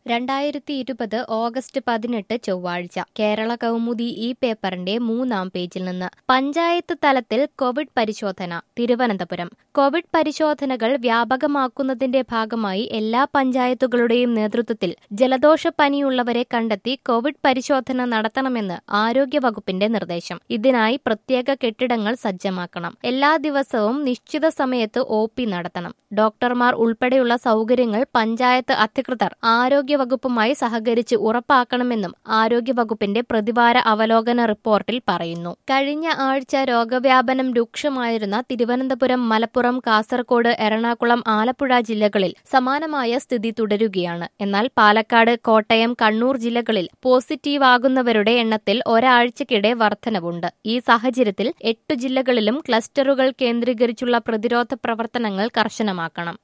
രണ്ടായിരത്തി ഇരുപത് ഓഗസ്റ്റ് പതിനെട്ട് ചൊവ്വാഴ്ച കേരള കൗമുദി ഈ പേപ്പറിന്റെ മൂന്നാം പേജിൽ നിന്ന് പഞ്ചായത്ത് തലത്തിൽ കോവിഡ് പരിശോധന തിരുവനന്തപുരം കോവിഡ് പരിശോധനകൾ വ്യാപകമാക്കുന്നതിന്റെ ഭാഗമായി എല്ലാ പഞ്ചായത്തുകളുടെയും നേതൃത്വത്തിൽ ജലദോഷപ്പനിയുള്ളവരെ കണ്ടെത്തി കോവിഡ് പരിശോധന നടത്തണമെന്ന് ആരോഗ്യവകുപ്പിന്റെ നിർദ്ദേശം ഇതിനായി പ്രത്യേക കെട്ടിടങ്ങൾ സജ്ജമാക്കണം എല്ലാ ദിവസവും നിശ്ചിത സമയത്ത് ഒ നടത്തണം ഡോക്ടർമാർ ഉൾപ്പെടെയുള്ള സൗകര്യങ്ങൾ പഞ്ചായത്ത് അധികൃതർ ആരോഗ്യവകുപ്പുമായി സഹകരിച്ച് ഉറപ്പാക്കണമെന്നും ആരോഗ്യവകുപ്പിന്റെ പ്രതിവാര അവലോകന റിപ്പോർട്ടിൽ പറയുന്നു കഴിഞ്ഞ ആഴ്ച രോഗവ്യാപനം രൂക്ഷമായിരുന്ന തിരുവനന്തപുരം മലപ്പുറം കാസർകോട് എറണാകുളം ആലപ്പുഴ ജില്ലകളിൽ സമാനമായ സ്ഥിതി തുടരുകയാണ് എന്നാൽ പാലക്കാട് കോട്ടയം കണ്ണൂർ ജില്ലകളിൽ പോസിറ്റീവ് ആകുന്നവരുടെ എണ്ണത്തിൽ ഒരാഴ്ചക്കിടെ വർധനവുണ്ട് ഈ സാഹചര്യത്തിൽ എട്ടു ജില്ലകളിലും ക്ലസ്റ്ററുകൾ കേന്ദ്രീകരിച്ചുള്ള പ്രതിരോധ പ്രവർത്തനങ്ങൾ കർശനമാക്കണം